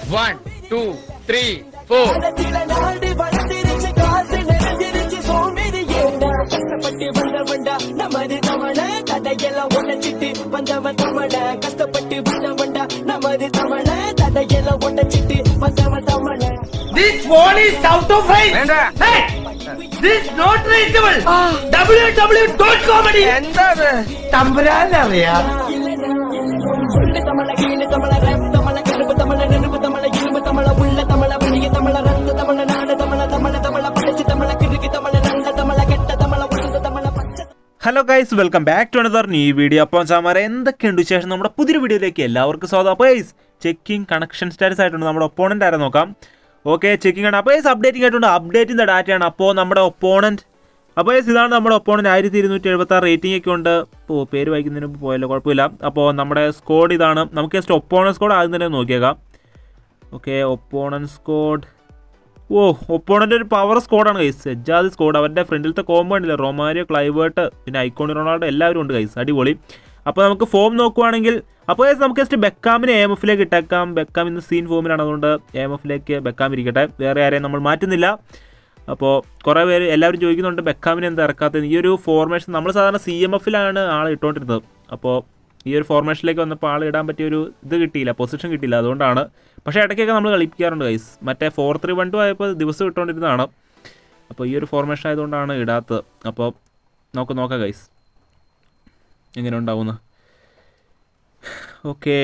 One two three four நாடு வளர்ந்துருச்சு காசு நிறைஞ்சிருச்சு சோம்பேறி ஏண்டா கஷ்டப்பட்டு வந்தவன்டா நமது தமிழ தடையெல்லாம் உடைச்சிட்டு வந்தவன் தமிழ கஷ்டப்பட்டு வந்தவன்டா நமது தமிழ தடையெல்லாம் உடைச்சிட்டு வந்தவன் தமிழ This wall is out of range. വേണ്ട Hey, this not reachable. www.comedy. എന്താ തമ്പുരാനറിയാം சொல்லு தமிழ கீழு தமிழ ரேப் தமிழ கருப்பு தமிழ நெருப்பு தமிழ இரும்பு தமிழ உள்ள தமிழ புளிய தமிழ ரத்த தமிழ நாடு தமிழ தமிழ தமிழ படிச்சு தமிழ கிறுக்கு தமிழ நல்ல தமிழ கெட்ட தமிழ உளுந்த தமிழ பச்சை hello guys welcome back to another new video അപ്പം ചാമാരെ എന്തൊക്കെയുണ്ട് വിശേഷം നമ്മുടെ പുതിയൊരു വീഡിയോയിലേക്ക് എല്ലാവർക്കും സ്വാഗതം അപ്പോൾ ഗൈസ് ചെക്കിംഗ് കണക്ഷൻ സ്റ്റാറ്റസ് ആയിട്ടുണ്ട് നമ്മുടെ ഒപ്പോണൻ്റ് ആരെ നോക്കാം ഓക്കെ ചെക്കിംഗ് ആണ് അപ്പോൾ ഗൈസ് അപ്ഡേറ്റിംഗ് ആയിട്ടുണ്ട് അപ്ഡേറ്റിംഗ് ഡാറ്റയാണ് അപ്പോൾ നമ്മുടെ ഒപ്പോണൻറ്റ് അപ്പോൾ ഗൈസ് ഇതാണ് നമ്മുടെ ഒപ്പോണൻറ്റ് ആയിരത്തി ഇരുന്നൂറ്റി എഴുപത്തി ആറ് റേറ്റിംഗ് ഒക്കെ ഉണ്ട് ഓ പേര് വായിക്കുന്നതിന് മുമ്പ് പോയല്ലോ കുഴപ്പമില്ല അപ്പോൾ നമ്മുടെ സ്കോഡ് ഇതാണ് നമുക്ക് ജസ്റ്റ് ഒപ്പോണൻ സ്കോഡ് ആദ്യം തന്നെ നോക്കിയേക്കാം ഓക്കെ ഒപ്പോണൻ സ്കോഡ് ഓ ഒപ്പോണൻ്റ് ഒരു പവർ സ്കോഡാണ് ഗൈസ് സെജാദ് സ്കോഡ് അവരുടെ ഫ്രണ്ടിലത്തെ കോമ്പോ ഉണ്ടല്ലോ റൊമാരിയോ ക്ലൈവേർട്ട് പിന്നെ ഐക്കോണി റൊണാൾഡോ എല്ലാവരും ഉണ്ട് ഗൈസ് അടിപൊളി അപ്പോൾ നമുക്ക് ഫോം നോക്കുവാണെങ്കിൽ അപ്പോൾ ഗൈസ് നമുക്ക് ജസ്റ്റ് ബെക്കാമിനെ എം എഫിലേക്ക് ഇട്ടേക്കാം ബെക്കാം ഇന്ന് സീൻ ഫോമിലാണ് അതുകൊണ്ട് എം എഫിലേക്ക് ബെക്കാം ഇരിക്കട്ടെ വേറെ ആരെയും നമ്മൾ മാറ്റുന്നില്ല അപ്പോൾ കുറേ പേര് എല്ലാവരും ചോദിക്കുന്നുണ്ട് ബെക്കാമിനെ എന്താ ഇറക്കാത്തത് ഈ ഒരു ഫോർമേഷൻ നമ്മൾ സാധാരണ സി എം എഫിലാണ് ആൾ ഇട്ടുകൊണ്ടിരുന്നത് അപ്പോൾ ഈ ഒരു ഫോർമേഷനിലേക്ക് വന്നപ്പോൾ ആൾ ഇടാൻ പറ്റിയ ഒരു ഇത് കിട്ടിയില്ല പൊസിഷൻ കിട്ടിയില്ല അതുകൊണ്ടാണ് പക്ഷേ ഇടയ്ക്കൊക്കെ നമ്മൾ കളിപ്പിക്കാറുണ്ട് ഗൈസ് മറ്റേ ഫോർ ത്രീ വൺ ടു ആയപ്പോൾ ദിവസം ഇട്ടുകൊണ്ടിരുന്നതാണ് അപ്പോൾ ഈ ഒരു ഫോർമേഷൻ ആയതുകൊണ്ടാണ് ഇടാത്തത് അപ്പോൾ നമുക്ക് നോക്കാം ഗൈസ് എങ്ങനെ ഉണ്ടാവുമെന്ന് ഓക്കെ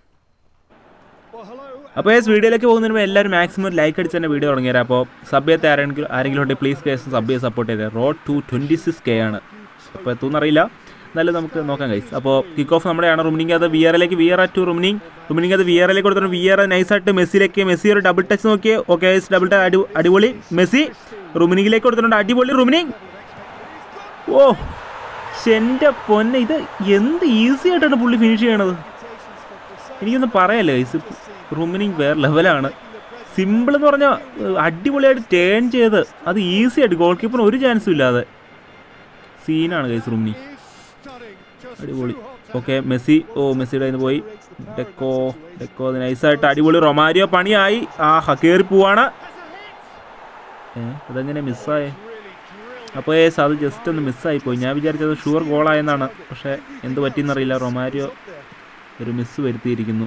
അപ്പോൾ ഏസ് വീഡിയോയിലേക്ക് പോകുന്നതിന് മുമ്പ് എല്ലാവരും മാക്സിമം ലൈക്ക് അടിച്ച് തന്നെ വീഡിയോ തുടങ്ങിയത് അപ്പോൾ സബ് ചെയ്ത് ആരെങ്കിലും ആരെങ്കിലും ഉണ്ടെങ്കിൽ പ്ലീസ് കേസ് സബ് ചെയ്ത് സപ്പോർട്ട് ചെയ്തത് road to twenty six K ആണ് അപ്പോൾ എത്തുമെന്നറിയില്ല എന്നാലും നമുക്ക് നോക്കാം ഗൈസ് അപ്പോൾ കിക്ക് ഓഫ് നമ്മുടെയാണ് റുമിനിങ് അത് വി ആറിലേക്ക് Vieira to Rummenigge Rummenigge അത് വി ആറിലേക്ക് കൊടുത്തിട്ട് വി ആർ നൈസായിട്ട് മെസ്സിയിലേക്ക് മെസ്സി ഒരു ഡബിൾ ടച്ച് നോക്കി ഓക്കെ ഗൈസ് ഡബിൾ ടച്ച് അടി അടിപൊളി മെസ്സി റുമിനിങ്ങിലേക്ക് കൊടുത്തിട്ടുണ്ട് അടിപൊളി റുമിനിങ് ഓ ശ്ശെ, എൻ്റെ പൊന്നെ ഇത് എന്ത് ഈസി ആയിട്ടാണ് പുള്ളി ഫിനിഷ് ചെയ്യണത് എനിക്കൊന്നും പറയല്ലേ ഗൈസ് റുമിനിങ് വേറെ ലെവലാണ് സിമ്പിൾ എന്ന് പറഞ്ഞാൽ ഏഹ്, അടിപൊളിയായിട്ട് ടേൺ ചെയ്ത് അത് ഈസി ആയിട്ട് ഗോൾ കീപ്പറിന് ഒരു ചാൻസും ഇല്ലാതെ സീനാണ് ഗൈസ് റുമിനി അടിപൊളി ഓക്കെ മെസ്സി ഓ മെസ്സിയുടെ കയ്യിൽ നിന്ന് പോയി ഡെക്കോ ഡെക്കോ അത് നൈസായിട്ട് അടിപൊളി റൊമാരിയോ പണിയായി ആ കയറി പോവാണ് ഏ അതെങ്ങനെ മിസ്സായേ അപ്പോൾ ഏസ് അത് ജസ്റ്റ് ഒന്ന് മിസ്സായി പോയി ഞാൻ വിചാരിച്ചത് ഷുവർ ഗോളായെന്നാണ് പക്ഷേ എന്ത് പറ്റിയെന്നറിയില്ല റൊമാരിയോ ഒരു മിസ് വരുത്തിയിരിക്കുന്നു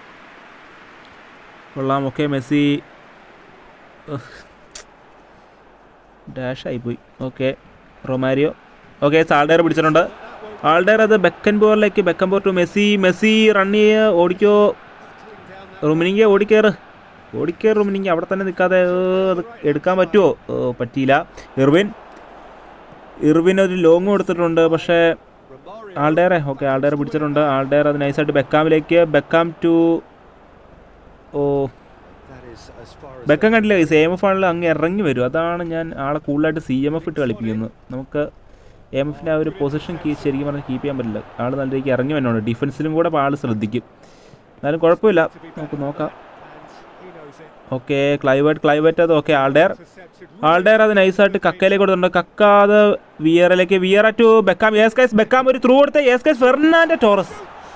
കൊള്ളാം ഓക്കെ മെസ്സി ഡാഷ് ആയിപ്പോയി ഓക്കെ റൊമാരിയോ ഓക്കെ സാൾഡയർ പിടിച്ചിട്ടുണ്ട് ആൾഡയർ അത് ബെക്കൻ ബോറിലേക്ക് Beckenbauer to Messi Messi run ചെയ്യ ഓടിക്കോ റുമിനിങ് ഓടിക്കേറ് ഓടിക്കേറ് റുമിനിങ് അവിടെ തന്നെ നിൽക്കാതെ ഏ, അത് എടുക്കാൻ പറ്റുമോ ഏ, പറ്റിയില്ല ഇർവിൻ ഇർവിൻ ഒരു ലോങ് കൊടുത്തിട്ടുണ്ട് പക്ഷേ ആൾഡയറെ ഓക്കെ ആൾഡയർ പിടിച്ചിട്ടുണ്ട് ആൾഡയർ അത് നൈസായിട്ട് ബെക്കാമിലേക്ക് ബെക്കാം ടു ഓ ബെക്കം കണ്ടില്ല സി എം എഫ് ആണെങ്കിൽ അങ്ങ് ഇറങ്ങി വരും അതാണ് ഞാൻ ആളെ കൂടുതലായിട്ട് സി എം എഫ് ഇട്ട് കളിപ്പിക്കുന്നത് നമുക്ക് എം എഫിൻ്റെ ആ ഒരു പൊസിഷൻ കീ ശരിക്കും പറഞ്ഞാൽ കീപ്പ് ചെയ്യാൻ പറ്റില്ല ആൾ നല്ല രീതിക്ക് ഇറങ്ങി വന്നോണ്ട് ഡിഫൻസിലും കൂടെ ആൾ ശ്രദ്ധിക്കും എന്നാലും കുഴപ്പമില്ല നമുക്ക് നോക്കാം ഓക്കെ ക്ലൈവേറ്റ് ക്ലൈവേറ്റ് അത് ഓക്കെ ആൾഡയർ ആൾഡയർ അത് നൈസായിട്ട് കക്കയിലേക്ക് കൊടുത്തിട്ടുണ്ട് കക്ക അത് വിയറിലേക്ക് Vieira to Beckham yes guys Beckham ഒരു ത്രൂ കൊടുത്ത യേസ് കൈസ് ഫെർണാൻഡോ ടോറസ്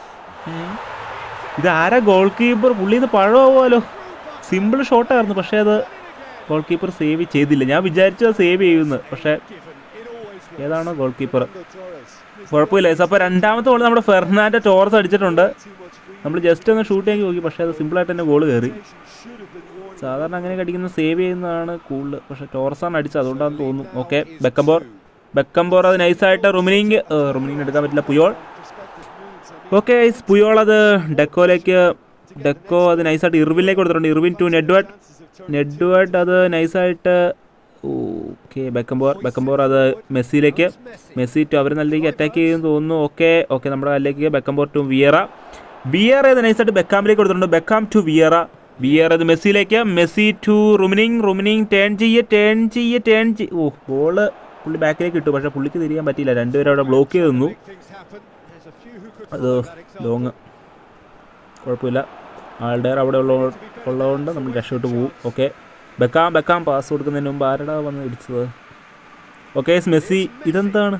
ഇത് ആരാ ഗോൾ കീപ്പർ പുള്ളിന്ന് പഴമാവുമല്ലോ സിമ്പിൾ ഷോട്ടായിരുന്നു പക്ഷേ അത് ഗോൾ കീപ്പർ സേവ് ചെയ്തില്ല ഞാൻ വിചാരിച്ചത് സേവ് ചെയ്യുമെന്ന് പക്ഷേ ഏതാണോ ഗോൾ കീപ്പർ കുഴപ്പമില്ല യേസ് അപ്പോൾ രണ്ടാമത്തെ ഗോൾ നമ്മുടെ ഫെർണാൻഡോ ടോറസ് അടിച്ചിട്ടുണ്ട് നമ്മൾ ജസ്റ്റ് ഒന്ന് ഷൂട്ട് ചെയ്യാൻ നോക്കി പക്ഷേ അത് സിമ്പിളായിട്ട് തന്നെ ഗോൾ കയറി സാധാരണ അങ്ങനെ അടിക്കുന്ന സേവ് ചെയ്യുന്നതാണ് കൂടുതൽ പക്ഷേ ടോറസാണ് അടിച്ചത് അതുകൊണ്ടാണെന്ന് തോന്നുന്നു ഓക്കെ ബെക്കംബോർ ബെക്കംബോർ അത് നൈസായിട്ട് റുമിനിങ് റുമിനിങ് എടുക്കാൻ പറ്റില്ല പുയോൾ ഓക്കെ പുയോൾ അത് ഡെക്കോയിലേക്ക് ഡെക്കോ അത് നൈസായിട്ട് ഇർവിനിലേക്ക് കൊടുത്തിട്ടുണ്ട് ഇർവിൻ ടു നെഡ്വേർഡ് നെഡ്വേർഡ് അത് നൈസായിട്ട് ഓക്കെ ബെക്കംബോർ ബെക്കംബോർ അത് മെസ്സിയിലേക്ക് മെസ്സി ടു അവർ നല്ല രീതിക്ക് അറ്റാക്ക് ചെയ്യുമെന്ന് തോന്നുന്നു ഓക്കെ ഓക്കെ നമ്മുടെ അതിലേക്ക് ബെക്കംബോർ ടു വിയറ വിയറ ഇത് നൈസായിട്ട് ബെക്കാമിലേക്ക് കൊടുത്തിട്ടുണ്ട് ബെക്കാം ടു വിയറ വിയർ അത് മെസ്സിയിലേക്ക് Messi to Rummenigge Rummenigge turn ചെയ്യ് ടേൺ ചെയ്യ് ടേൺ ചെയ്യ് ഓ ബോള് പുള്ളി ബാക്കിലേക്ക് ഇട്ടു പക്ഷേ പുള്ളിക്ക് തിരിയാൻ പറ്റിയില്ല രണ്ടുപേരും അവിടെ ബ്ലോക്ക് ചെയ്ത് നിന്നു അത് ലോങ് കുഴപ്പമില്ല ആളുടെ അവിടെ ഉള്ള ഉള്ളതുകൊണ്ട് നമ്മൾ രക്ഷപ്പെട്ട് പോകും ഓക്കെ ബെക്കാം ബെക്കാം പാസ് കൊടുക്കുന്നതിന് മുമ്പ് ആരടാ വന്ന് ഇടിച്ചത് ഓക്കെ മെസ്സി ഇതെന്താണ്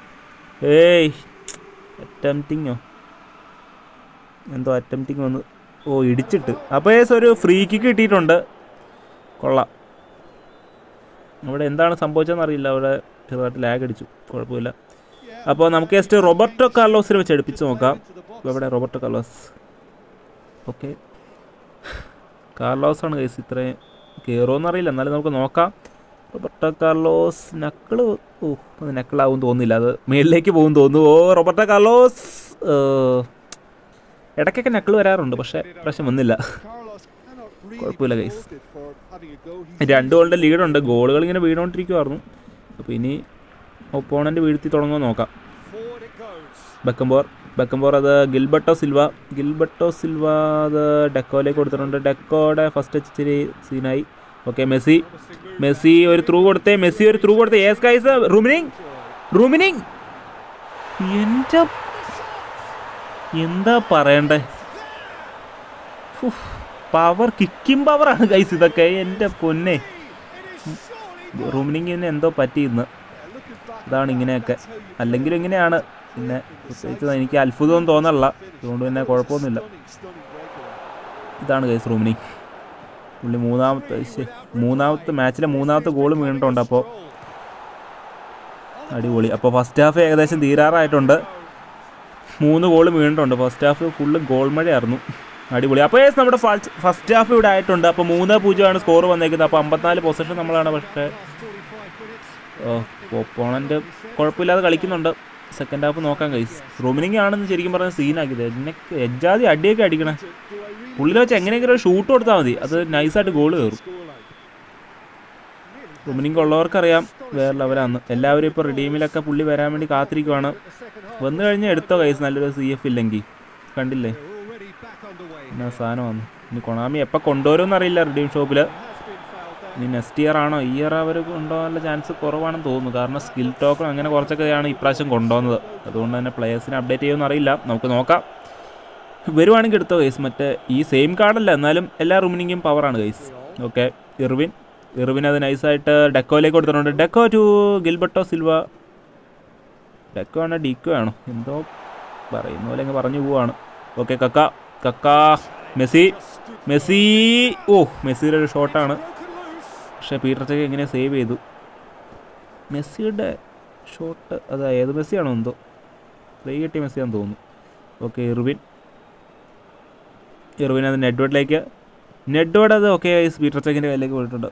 ഏയ് അറ്റംപ്റ്റിങ്ങോ എന്തോ അറ്റംപ്റ്റിങ് വന്ന് ഓ ഇടിച്ചിട്ട് അപ്പോൾ ഏസ് ഒരു ഫ്രീ കിക്ക് കിട്ടിയിട്ടുണ്ട് കൊള്ളാം അവിടെ എന്താണ് സംഭവിച്ചതെന്ന് അറിയില്ല അവിടെ ചെറുതായിട്ട് ലാഗ് അടിച്ചു കുഴപ്പമില്ല അപ്പോൾ നമുക്ക് ജസ്റ്റ് റോബർട്ടോ കാർലോസിനെ വെച്ച് അടുപ്പിച്ച് നോക്കാം ഇവിടെ റോബർട്ടോ കാർലോസ് ഓക്കെ കാർലോസ് ആണ് കേസ് ഇത്രയും കയറുമെന്ന് അറിയില്ല എന്നാലും നമുക്ക് നോക്കാം റോബർട്ടോ കാർലോസ് നക്കിള് ഓ അത് നക്കിളാവും തോന്നുന്നില്ല അത് മേളിലേക്ക് പോകും തോന്നുന്നു ഓ റോബർട്ടോ കാർലോസ് ഏഹ്, ഇടയ്ക്കൊക്കെ നക്കിൾ വരാറുണ്ട് പക്ഷേ പ്രശ്നം വന്നില്ല കുഴപ്പമില്ല ഗൈസ് രണ്ട് ഗോളിൻ്റെ ലീഡുണ്ട് ഗോളുകൾ ഇങ്ങനെ വീണുകൊണ്ടിരിക്കുമായിരുന്നു അപ്പോൾ ഇനി ഒപ്പോണൻ്റ് വീഴ്ത്തി തുടങ്ങുമോ നോക്കാം ബക്കംബോർ ബക്കംബോർ അത് ഗിൽബർട്ടോ സിൽവ ഗിൽബർട്ടോ സിൽവ അത് ഡെക്കോയിലേക്ക് കൊടുത്തിട്ടുണ്ട് ഡെക്കോയുടെ ഫസ്റ്റ് ടച്ച് ഇച്ചിരി സീനായി ഓക്കെ മെസ്സി മെസ്സി ഒരു ത്രൂ കൊടുത്തേ മെസ്സി ഒരു ത്രൂ കൊടുത്തേ ഏസ് ഗൈസ് റൂമിനിങ് റൂമിനിങ് എൻ്റെ എന്താ പറയണ്ടേ പവർ കിക്കിംഗ് പവറാണ് ഗൈസ് ഇതൊക്കെ എൻ്റെ പൊന്നെ റൂമിനിങ്ങിന് എന്തോ പറ്റി ഇന്ന് ഇതാണ് ഇങ്ങനെയൊക്കെ അല്ലെങ്കിലും ഇങ്ങനെയാണ് പിന്നെ പ്രത്യേകിച്ച് എനിക്ക് അത്ഭുതമൊന്നും തോന്നല്ല അതുകൊണ്ട് പിന്നെ കുഴപ്പമൊന്നുമില്ല ഇതാണ് ഗൈസ് റൂമിനിങ് പുള്ളി മൂന്നാമത്തെ ശ്ശെ, മൂന്നാമത്തെ മാച്ചിലെ മൂന്നാമത്തെ ഗോൾ വീണിട്ടുണ്ട് അപ്പോൾ അടിപൊളി അപ്പോൾ ഫസ്റ്റ് ഹാഫ് ഏകദേശം തീരാറായിട്ടുണ്ട് മൂന്ന് ഗോൾ വീണിട്ടുണ്ട് ഫസ്റ്റ് ഹാഫ് ഫുള്ള് ഗോൾ മഴയായിരുന്നു അടിപൊളി അപ്പോൾ yes, നമ്മുടെ ഫസ്റ്റ് ഹാഫ് ഇവിടെ ആയിട്ടുണ്ട് അപ്പോൾ മൂന്ന് പൂജ്യമാണ് സ്കോർ വന്നേക്കുന്നത് അപ്പോൾ അമ്പത്തിനാല് പൊസിഷൻ നമ്മളാണ് പക്ഷേ ഒപ്പോണൻ്റ് കുഴപ്പമില്ലാതെ കളിക്കുന്നുണ്ട് സെക്കൻഡ് ഹാഫ് നോക്കാൻ കൈസ് റൂമിനിങ് ആണെന്ന് ശരിക്കും പറഞ്ഞ സീനാക്കിയത് എന്നെ എജ്ജാതി അടിയൊക്കെ അടിക്കണേ പുള്ളിനെ വെച്ച് എങ്ങനെയെങ്കിലും ഒരു ഷൂട്ട് കൊടുത്താൽ മതി അത് നൈസായിട്ട് ഗോൾ കയറും റൂമിനിങ് ഉള്ളവർക്കറിയാം വേറെ ലെവലാന്ന് എല്ലാവരും ഇപ്പോൾ റിഡീമിലൊക്കെ പുള്ളി വരാൻ വേണ്ടി കാത്തിരിക്കുവാണ് വന്നു കഴിഞ്ഞാൽ എടുത്തോ കൈസ് നല്ലൊരു സി എഫ് ഇല്ലെങ്കിൽ കണ്ടില്ലേ എന്നാ സാധനം വന്നു ഇനി കൊണാമി എപ്പോൾ കൊണ്ടുവരുമെന്ന് അറിയില്ല റിഡീം ഷോപ്പിൽ ഇനി നെക്സ്റ്റ് ഇയർ ആണോ ഈ ഇയർ അവർ കൊണ്ടുപോകാനുള്ള ചാൻസ് കുറവാണെന്ന് തോന്നുന്നു കാരണം സ്കിൽ ടോക്കൺ അങ്ങനെ കുറച്ചൊക്കെയാണ് ഇപ്രാവശ്യം കൊണ്ടുവന്നത് അതുകൊണ്ട് തന്നെ പ്ലേയേഴ്സിനെ അപ്ഡേറ്റ് ചെയ്യുമെന്ന് അറിയില്ല നമുക്ക് നോക്കാം വരുവാണെങ്കിൽ എടുത്തോ ഗൈസ് മറ്റേ ഈ സെയിം കാർഡല്ല എന്നാലും എല്ലാ റൂമിനിങ്ങും പവറാണ് ഗൈസ് ഓക്കെ ഇർവിൻ ഇർവിൻ അത് നൈസായിട്ട് ഡെക്കോയിലേക്ക് കൊടുത്തിട്ടുണ്ട് Deco to Gilberto Silva Deco ആണോ ഡീക്കോ ആണോ എന്തോ പറയുന്ന പോലെ അങ്ങ് പറഞ്ഞു പോവാണ് ഓക്കെ കക്ക കക്ക മെസ്സി മെസ്സി ഓ മെസ്സിയുടെ ഒരു ഷോട്ടാണ് പക്ഷേ പീറ്റർ ചെക്ക് എങ്ങനെ സേവ് ചെയ്തു മെസ്സിയുടെ ഷോട്ട് അത് ഏത് മെസ്സിയാണോ എന്തോ ഫ്രീ കിട്ടിയ മെസ്സിയാണെന്ന് തോന്നുന്നു ഓക്കെ ഇർവിൻ ഇർവിൻ അത് നെഡ്വേഡിലേക്ക് നെഡ്വേഡ് അത് ഓക്കെ പീറ്റർ ചെക്കിൻ്റെ കയ്യിലേക്ക് പോയിട്ടുണ്ട്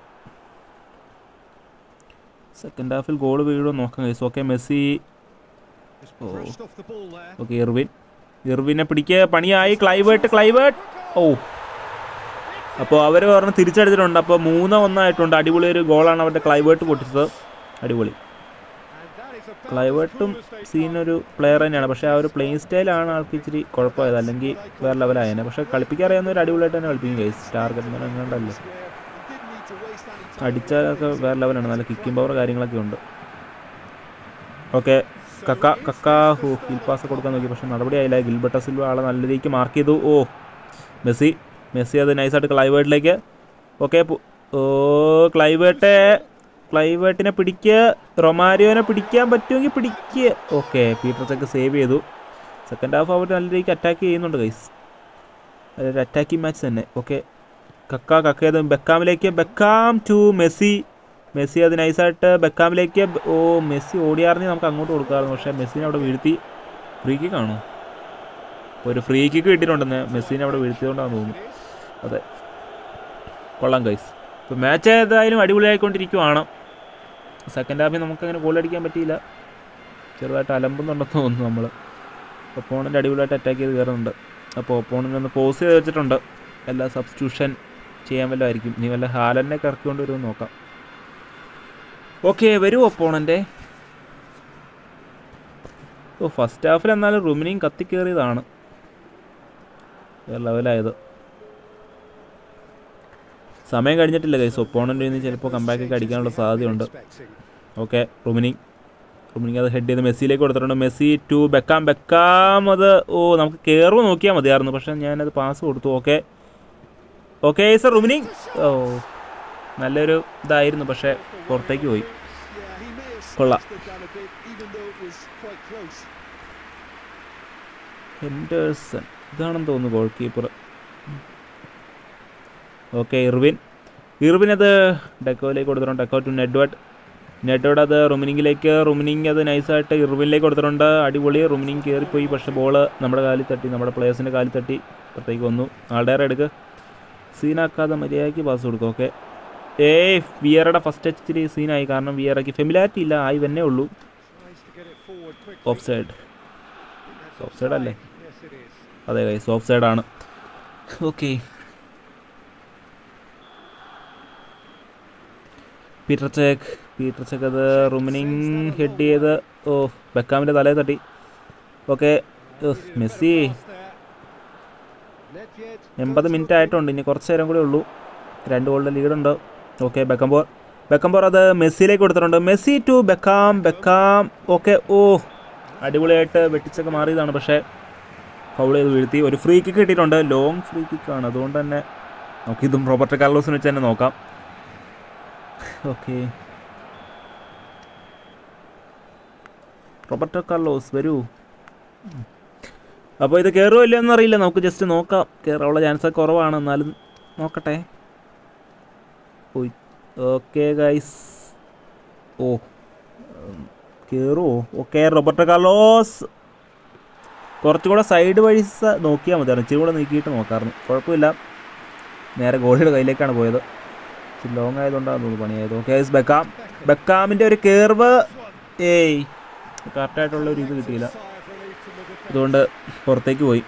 സെക്കൻഡ് ഹാഫിൽ ഗോൾ വീഴുമോ നോക്കാം ഗൈസ് ഓക്കെ മെസ്സി ഓ ഓക്കെ ഇർവിൻ ഇർവിനെ പിടിക്കുക പണിയായി ക്ലൈവേർട്ട് ക്ലൈവേർട്ട് ഓ അപ്പോൾ അവർ പറഞ്ഞ് തിരിച്ചടിച്ചിട്ടുണ്ട് അപ്പോൾ മൂന്ന് ഒന്നായിട്ടുണ്ട് അടിപൊളി ഒരു ഗോളാണ് അവരുടെ ക്ലൈവേർട്ട് പൊട്ടിച്ചത് അടിപൊളി ക്ലൈവേർട്ടും സീനൊരു പ്ലെയർ തന്നെയാണ് പക്ഷേ ആ ഒരു പ്ലേയിങ് സ്റ്റൈലാണ് ആൾക്ക് ഇച്ചിരി കുഴപ്പമായത് അല്ലെങ്കിൽ വേറെ ലെവലായേനെ പക്ഷേ കളിപ്പിക്കാൻ അറിയാവുന്ന ഒരു അടിപൊളിയായിട്ട് തന്നെ കളിപ്പിക്കും ഗൈസ് ടാർഗറ്റ് അങ്ങനെ എങ്ങാണ്ടല്ലേ അടിച്ചാലൊക്കെ വേറെ ലെവലാണ് നല്ല കിക്കിംഗ് പവർ കാര്യങ്ങളൊക്കെ ഉണ്ട് ഓക്കെ കക്ക കക്ക ഹോ ഹിൽ പാസ് കൊടുക്കാൻ നോക്കി പക്ഷെ നടപടിയായില്ല ഗിൽബർട്ട സിൽവ ആളെ നല്ല രീതിക്ക് മാർക്ക് ചെയ്തു ഓ മെസ്സി മെസ്സി അത് നൈസായിട്ട് ക്ലൈവേർട്ടിലേക്ക് ഓക്കെ ഓ ക്ലൈവേർട്ടെ ക്ലൈവേർട്ടിനെ പിടിക്കുക റൊമാരിയോനെ പിടിക്കാൻ പറ്റുമെങ്കിൽ പിടിക്കുക ഓക്കെ പീറ്റർ ചെക്ക് സേവ് ചെയ്തു സെക്കൻഡ് ഹാഫ് അവർ നല്ല രീതിക്ക് അറ്റാക്ക് ചെയ്യുന്നുണ്ട് ഗൈസ് അതൊരു അറ്റാക്കിംഗ് മാച്ച് തന്നെ ഓക്കെ കക്ക കക്ക അത് ബെക്കാമിലേക്ക് ബെക്കാം ടു മെസ്സി മെസ്സി അത് നൈസായിട്ട് ബെക്കാമിലേക്ക് ബ- ഓ മെസ്സി ഓടിയാറിഞ്ഞ് നമുക്ക് അങ്ങോട്ട് കൊടുക്കാമായിരുന്നു പക്ഷേ മെസ്സിനെ അവിടെ വീഴ്ത്തി ഫ്രീ കിക്ക് കാണോ അപ്പോൾ ഒരു ഫ്രീ കിക്ക് കിട്ടിയിട്ടുണ്ടെന്ന് മെസ്സിനെ അവിടെ വീഴ്ത്തിയതുകൊണ്ടാണെന്ന് തോന്നുന്നു അതെ കൊള്ളാം ഗൈസ് ഇപ്പോൾ മാച്ച് ഏതായാലും അടിപൊളിയായിക്കൊണ്ടിരിക്കുവാണ് സെക്കൻഡ് ഹാഫിൽ നമുക്കങ്ങനെ ഗോൾ അടിക്കാൻ പറ്റിയില്ല ചെറുതായിട്ട് അലമ്പുന്നുണ്ടെന്ന് തോന്നുന്നു നമ്മൾ ഒപ്പോണൻ്റ് അടിപൊളിയായിട്ട് അറ്റാക്ക് ചെയ്ത് കയറുന്നുണ്ട് അപ്പോൾ ഒപ്പോണൻ്റ് ഒന്ന് പോസ് ചെയ്ത് വെച്ചിട്ടുണ്ട് എല്ലാ സബ്സ്റ്റിറ്റ്യൂഷൻ ചെയ്യാൻ വല്ലതായിരിക്കും ഇനി വല്ല ഹാലനെ ഇറക്കിക്കൊണ്ട് വരുമെന്ന് നോക്കാം ഓക്കെ വരൂ ഒപ്പോണൻ്റെ ഓ ഫസ്റ്റ് ഹാഫിൽ എന്നാലും റുമിനിയും കത്തിക്കേറിയതാണ് വേറെ ലെവലായത് സമയം കഴിഞ്ഞിട്ടില്ല കൈസ് ഒപ്പോണൻ്റ് നിന്ന് ചിലപ്പോൾ കമ്പാക്ക് ഒക്കെ അടിക്കാനുള്ള സാധ്യതയുണ്ട് ഓക്കെ റുമിനി റുമിനിക്ക് അത് ഹെഡ് ചെയ്ത് മെസ്സിയിലേക്ക് കൊടുത്തിട്ടുണ്ട് മെസ്സി ടു ബെക്കാം ബെക്കാം അത് ഓ നമുക്ക് കയറുമോ നോക്കിയാൽ മതിയായിരുന്നു പക്ഷേ ഞാനത് പാസ് കൊടുത്തു ഓക്കെ ഓക്കെ സർ റുമിനി ഓ നല്ലൊരു ഇതായിരുന്നു പക്ഷേ പുറത്തേക്ക് പോയി കൊള്ളാം ഹെൻഡേഴ്സൺ ഇതാണെന്ന് തോന്നുന്നു goalkeeper okay Irwin Irwin അത് ഡെക്കോയിലേക്ക് കൊടുത്തിട്ടുണ്ട് ഡെക്കോ ടു നെഡ്വേർഡ് നെഡ്വേർഡ് അത് റുമിനിങ്ങിലേക്ക് റുമിനിങ് അത് നൈസായിട്ട് ഇർവിനിലേക്ക് കൊടുത്തിട്ടുണ്ട് അടിപൊളി റുമിനിങ് കയറിപ്പോയി പക്ഷേ ബോള് നമ്മുടെ കാലിൽ തട്ടി നമ്മുടെ പ്ലേയേഴ്സിൻ്റെ കാലിൽ തട്ടി പുറത്തേക്ക് വന്നു ആളുടെ എടുക്ക് സീനാക്കാതെ മര്യാദയ്ക്ക് പാസ് കൊടുക്കും ഓക്കെ ഏയ് വിയറുടെ ഫസ്റ്റ് ഇച്ചിരി സീനായി കാരണം വിയറയ്ക്ക് ഫെമിലാരിറ്റി ഇല്ല ആയി തന്നെ ഉള്ളൂ ഓഫ് സൈഡ് ഓഫ് സൈഡ് അല്ലേ അതെ ഗൈസ് ഓഫ് സൈഡാണ് okay Peter Cech Peter Cech അത് റുമിനിങ് ഹെഡ് ചെയ്ത് ഓ ബെക്കാമിൻ്റെ തലയിൽ തട്ടി ഓക്കെ മെസ്സി എൺപത് മിനിറ്റ് ആയിട്ടുണ്ട് ഇനി കുറച്ച് നേരം കൂടെ ഉള്ളൂ രണ്ട് ഗോളിൻ്റെ ലീഡുണ്ട് ഓക്കെ ബെക്കംബോർ ബെക്കംബോർ അത് മെസ്സിയിലേക്ക് കൊടുത്തിട്ടുണ്ട് Messi to Beckham Beckham okay ഓ അടിപൊളിയായിട്ട് വെട്ടിച്ചൊക്കെ മാറിയതാണ് പക്ഷേ ഫൗൾ ചെയ്ത് വീഴ്ത്തി ഒരു ഫ്രീ കിക്ക് കിട്ടിയിട്ടുണ്ട് ലോങ് ഫ്രീ കിക്കാണ് അതുകൊണ്ട് തന്നെ നമുക്ക് ഇതും റോബർട്ട് കാർലോസിന് വെച്ച് തന്നെ നോക്കാം ഓക്കെ റോബർട്ടോ കാർലോസ് വരൂ അപ്പോൾ ഇത് കയറുമോ ഇല്ലയോ എന്നറിയില്ല നമുക്ക് ജസ്റ്റ് നോക്കാം കയറാനുള്ള ചാൻസ് കുറവാണ് എന്നാലും നോക്കട്ടെ പോയി ഓക്കെ ഗൈസ് ഓ കയറുമോ ഓക്കെ റോബർട്ടോ കാർലോസ് കുറച്ചുകൂടെ സൈഡ് വഴി സ- നോക്കിയാൽ മതിയായിരുന്നു ഇച്ചിരി കൂടെ നീക്കിയിട്ട് നോക്കാമായിരുന്നു കുഴപ്പമില്ല നേരെ ഗോളിയുടെ കയ്യിലേക്കാണ് പോയത് ഇച്ചിരി ലോങ് ആയതുകൊണ്ടാണ് തോന്നുന്നു പണിയായത് ഓക്കെ ബെക്കാം ബെക്കാമിൻ്റെ ഒരു കേർവ് ഏയ് കറക്റ്റായിട്ടുള്ള ഒരു ഇത് കിട്ടിയില്ല അതുകൊണ്ട് പുറത്തേക്ക് പോയി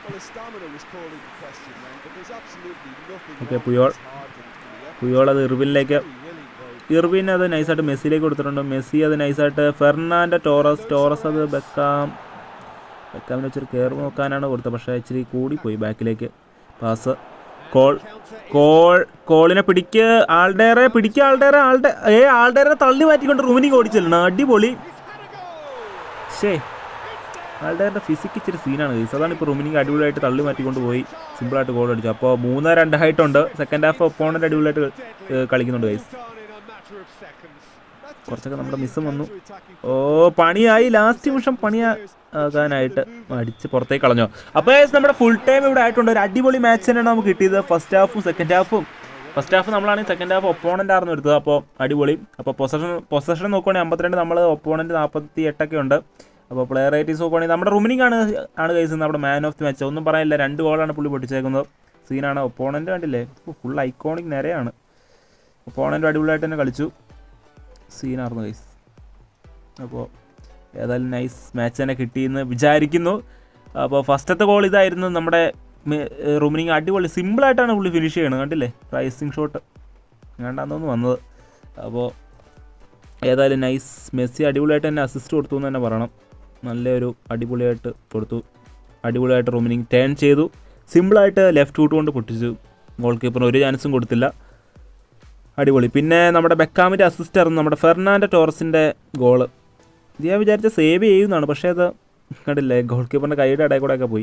ഓക്കെ പുയോൾ പുയോൾ അത് ഇർവിനിലേക്ക് ഇർവിൻ അത് നൈസായിട്ട് മെസ്സിയിലേക്ക് കൊടുത്തിട്ടുണ്ട് മെസ്സി അത് നൈസായിട്ട് ഫെർണാൻഡോ ടോറസ് ടോറസ് അത് ബെക്കാം ബെക്കാമിന് വെച്ചൊരു കയറി നോക്കാനാണ് കൊടുത്തത് പക്ഷേ ഇച്ചിരി കൂടിപ്പോയി ബാക്കിലേക്ക് പാസ് കോൾ കോൾ കോളിനെ പിടിക്ക് ആൾഡേറെ പിടിക്കുക ആൾഡേറെ ആളുടെ ഏ ആൾഡേറെ തള്ളി മാറ്റിക്കൊണ്ട് റൂമിനിക്ക് ഓടിച്ചെല്ലണം അടിപൊളി ശേ ആൾഡേറിൻ്റെ ഫിസിക്ക് ഇച്ചിരി സീനാണ് ഗൈസ് അതാണ് ഇപ്പോൾ റൂമിനിക്ക് അടിപൊളിയായിട്ട് തള്ളി മാറ്റിക്കൊണ്ട് പോയി സിമ്പിളായിട്ട് ഗോൾ അടിച്ചു അപ്പോൾ മൂന്ന് രണ്ട് ഹൈറ്റുണ്ട് സെക്കൻഡ് ഹാഫ് ഒപ്പോണൻ്റ് അടിപൊളിയായിട്ട് ഏ, കളിക്കുന്നുണ്ട് ഗൈസ് കുറച്ചൊക്കെ നമ്മുടെ മിസ്സും വന്നു ഓ പണിയായി ലാസ്റ്റ് നിമിഷം പണിയാകാനായിട്ട് അടിച്ച് പുറത്തേക്ക് കളഞ്ഞോ അപ്പോൾ guys, നമ്മുടെ ഫുൾ ടൈം ഇവിടെ ആയിട്ടുണ്ട് ഒരു അടിപൊളി മാച്ച് തന്നെയാണ് നമുക്ക് കിട്ടിയത് ഫസ്റ്റ് ഹാഫും സെക്കൻഡ് ഹാഫും ഫസ്റ്റ് ഹാഫ് നമ്മളാണെങ്കിൽ സെക്കൻഡ് ഹാഫ് ഒപ്പോണൻ്റ് ആയിരുന്നു എടുത്തത് അപ്പോൾ അടിപൊളി അപ്പോൾ പൊസഷൻ പൊസഷൻ നോക്കുവാണെങ്കിൽ അമ്പത്തിരണ്ട് നമ്മൾ ഒപ്പോണൻ്റ് നാൽപ്പത്തി എട്ടൊക്കെ ഉണ്ട് അപ്പോൾ പ്ലെയർ റേറ്റീസ് നോക്കുവാണെങ്കിൽ നമ്മുടെ റൂമിനിങ് ആണ് ആണ് കൈസ് നമ്മുടെ മാൻ ഓഫ് ദി മാച്ച് ഒന്നും പറയാനില്ല രണ്ട് ഗോളാണ് പുള്ളി പൊട്ടിച്ചേക്കുന്നത് സീനാണ് ഒപ്പോണൻ്റ് കണ്ടില്ലേ ഫുൾ ഐക്കോണിക് നേരെയാണ് ഒപ്പോണൻ്റ് അടിപൊളിയായിട്ട് തന്നെ കളിച്ചു സീനായിരുന്നു ഗൈസ് അപ്പോൾ ഏതായാലും നൈസ് മാച്ച് തന്നെ കിട്ടിയെന്ന് വിചാരിക്കുന്നു അപ്പോൾ ഫസ്റ്റത്തെ ഗോൾ ഇതായിരുന്നു നമ്മുടെ റൂമിനിങ് അടിപൊളി സിമ്പിളായിട്ടാണ് പുള്ളി ഫിനിഷ് ചെയ്യണത് കണ്ടില്ലേ റൈസിങ് ഷോട്ട് വേണ്ടാന്ന് വന്നത് അപ്പോൾ ഏതായാലും നൈസ് മെസ്സി അടിപൊളിയായിട്ട് തന്നെ അസിസ്റ്റ് കൊടുത്തു എന്ന് തന്നെ പറയണം നല്ലൊരു അടിപൊളിയായിട്ട് കൊടുത്തു അടിപൊളിയായിട്ട് റൂമിനിങ് ടേൺ ചെയ്തു സിമ്പിളായിട്ട് ലെഫ്റ്റ് ഫൂട്ട് കൊണ്ട് പൊട്ടിച്ചു ഗോൾ കീപ്പറിന് ഒരു ചാൻസും കൊടുത്തില്ല അടിപൊളി പിന്നെ നമ്മുടെ ബെക്കാമിൻ്റെ അസിസ്റ്റ് ആയിരുന്നു നമ്മുടെ ഫെർണാൻഡോ ടോറസിൻ്റെ ഗോള് ഇത് ഞാൻ വിചാരിച്ച സേവ് ചെയ്യുന്നതാണ് പക്ഷേ അത് കണ്ടില്ലേ ഗോൾ കീപ്പറിൻ്റെ കൈയുടെ ഇടയിൽ കൂടെ ഒക്കെ പോയി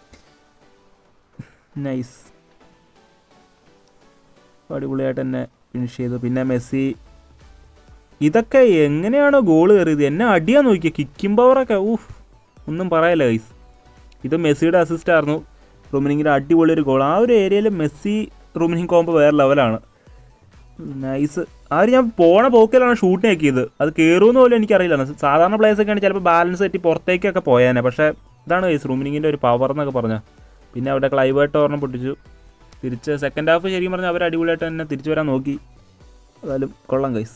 നൈസ് അടിപൊളിയായിട്ട് തന്നെ ഫിനിഷ് ചെയ്തു പിന്നെ മെസ്സി ഇതൊക്കെ എങ്ങനെയാണോ ഗോൾ കയറിയത് എന്നെ അടിയാൻ നോക്കിയ കിക്കിംഗ് പവറൊക്കെ ഊഫ് ഒന്നും പറയല്ല ഗൈസ് ഇത് മെസ്സിയുടെ അസിസ്റ്റ് ആയിരുന്നു റൂമിനിങ്ങിൻ്റെ അടിപൊളി ഒരു ഗോൾ ആ ഒരു ഏരിയയിൽ മെസ്സി റൂമിനിങ് കോമ്പോ വേറെ ലെവലാണ് നൈസ് ആ ഒരു ഞാൻ പോണ പോക്കിലാണ് ഷൂട്ട് ആക്കിയത് അത് കയറുമെന്ന് പോലും എനിക്കറിയില്ല സാധാരണ പ്ലേയേഴ്സൊക്കെ ആണെങ്കിൽ ചിലപ്പോൾ ബാലൻസ് തെറ്റി പുറത്തേക്കൊക്കെ പോയാനെ പക്ഷേ ഇതാണ് ഗൈസ് റൂമിനിങ്ങിൻ്റെ ഒരു പവർ എന്നൊക്കെ പറഞ്ഞാൽ പിന്നെ അവിടെ ക്ലൈവായിട്ട് ഒരെണ്ണം പൊട്ടിച്ചു തിരിച്ച് സെക്കൻഡ് ഹാഫ് ശരിക്കും പറഞ്ഞാൽ അവർ അടിപൊളിയായിട്ട് തന്നെ തിരിച്ചു വരാൻ നോക്കി ഏതായാലും കൊള്ളാം ഗൈസ്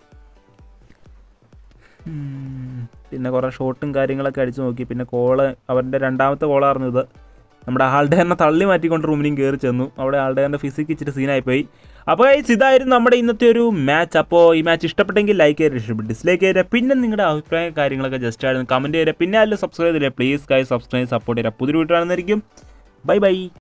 ഉം. പിന്നെ കുറേ ഷോട്ടും കാര്യങ്ങളൊക്കെ അടിച്ചു നോക്കി പിന്നെ കോള് അവരുടെ രണ്ടാമത്തെ കോളായിരുന്നു ഇത് നമ്മുടെ ആൾഡേറിനെ തള്ളി മാറ്റിക്കൊണ്ട് റൂമിനും കയറി ചെന്നു അവിടെ ആൾഡേറിൻ്റെ ഫിസിക്ക് ഇച്ചിരി സീനായിപ്പോയി അപ്പോൾ ഗൈസ് ഇതായിരുന്നു നമ്മുടെ ഇന്നത്തെ ഒരു മാച്ച് അപ്പോൾ ഈ മാച്ച് ഇഷ്ടപ്പെട്ടെങ്കിൽ ലൈക്ക് ചെയ്ത് ഇഷ്ടപ്പെട്ടു ഡിസ്ലൈക്ക് ചെയ്തേരെ പിന്നെ നിങ്ങളുടെ അഭിപ്രായ കാര്യങ്ങളൊക്കെ ജസ്റ്റ് ആയിരുന്നു കമൻറ്റ് ചെയ്തേരെ പിന്നെ അതിൽ സബ്സ്ക്രൈബ് ചെയ്തേരെ പ്ലീസ് ഗൈസ് സബ്സ്ക്രൈബ് സപ്പോർട്ട് ചെയ്തേരെ പുതിയ വീട്ടിലാണെന്നായിരിക്കും ബൈ ബൈ